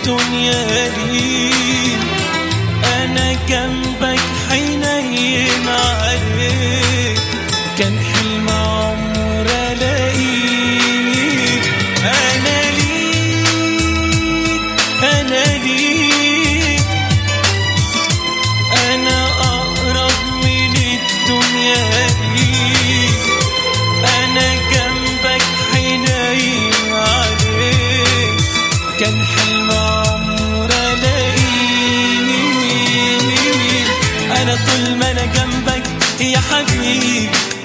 الدنيا لي انا جنبك حنين عليك كان حلم عمر الاقيك انا ليك انا ليك انا اقرب من الدنيا ليك انا جنبك حنين عليك كان حلم عمر الاقيك انا طول ما انا جنبك يا حبيبي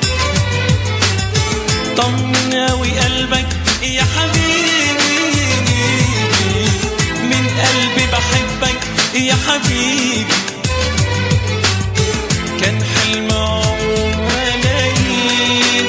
طمن اوي قلبك يا حبيبي من قلبي بحبك يا حبيبي كان حلم عمر الاقيك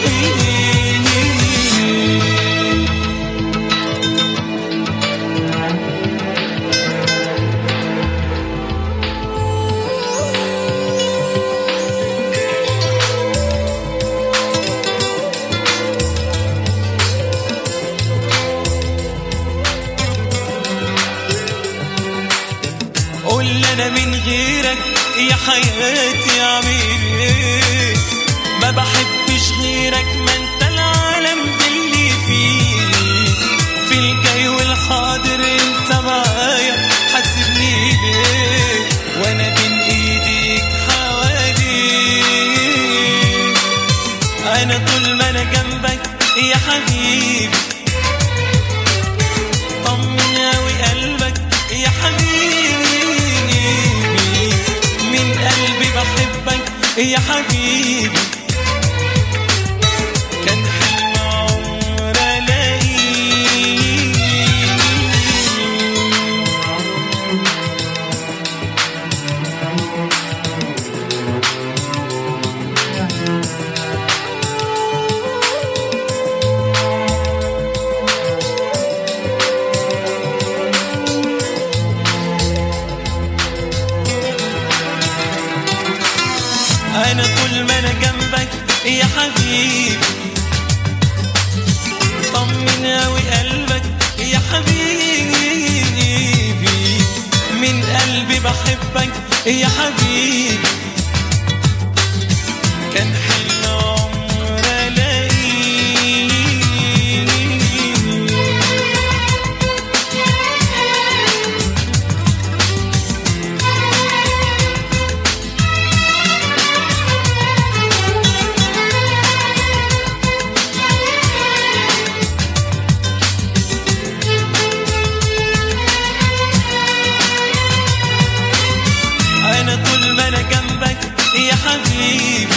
قول لي انا من غيرك يا حياتي اعمل ايه ما بحبش غيرك ما انت العالم اللي فيه في الجاي والحاضر انت معايا حاسبني ليه وانا بين ايديك حواليك انا طول ما انا جنبك يا حبيبي طمن اوي قلبك يا حبيبي من قلبي بحبك يا حبيبي كان حلم عمر الاقيك انا طول ما انا جنبك يا حبيبي طمن اوي قلبك يا حبيبي من قلبي بحبك يا حبيبي كان حلم عمر الاقيك انا طول ما انا جنبك يا حبيبي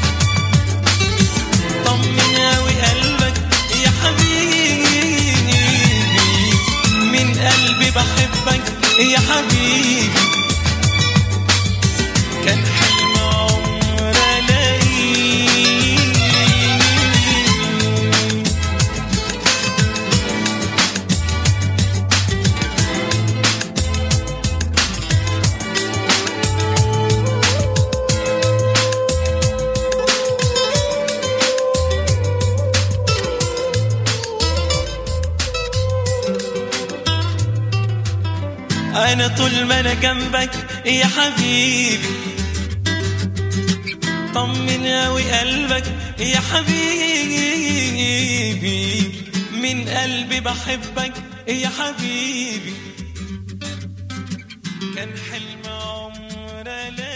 طمن اوي قلبك يا حبيبي من قلبي بحبك يا حبيبي كان حلم عمر الاقيك انا طول ما انا جنبك يا حبيبي طمن اوي قلبك يا حبيبي من قلبي بحبك يا حبيبي كان حلم عمر لا